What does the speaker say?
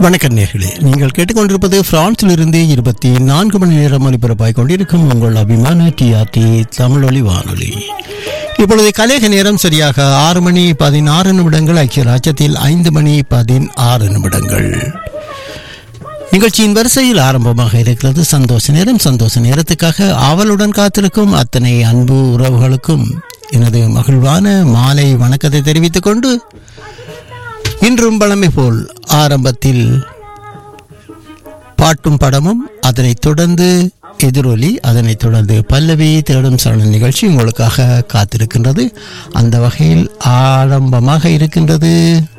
வணக்கம் நேர்களே நீங்கள் கேட்டுக்கொண்டிருப்பது பிரான்சிலிருந்து இருபத்தி நான்கு மணி நேரம் ஒலிபரப்பாய் கொண்டிருக்கும் உங்கள் அபிமான டிஆர்டி தமிழொலி வானொலி இப்பொழுது கலேக நேரம் சரியாக ஆறு மணி பதினாறு நிமிடங்கள் ஐக்கிய ராஜ்யத்தில் ஐந்து மணி பதினாறு நிமிடங்கள் நிகழ்ச்சியின் வரிசையில் ஆரம்பமாக இருக்கிறது சந்தோஷ நேரம் சந்தோஷ நேரத்துக்காக ஆவலுடன் காத்திருக்கும் அத்தனை அன்பு உறவுகளுக்கும் எனது மகிழ்வான மாலை வணக்கத்தை தெரிவித்துக் கொண்டு இன்றும் பழமை போல் ஆரம்பத்தில் பாட்டும் படமும் அதனைத் தொடர்ந்து எதிரொலி அதனைத் தொடர்ந்து பல்லவி தேடும் சரண நிகழ்ச்சி உங்களுக்காக காத்திருக்கின்றது அந்த வகையில் ஆரம்பமாக இருக்கின்றது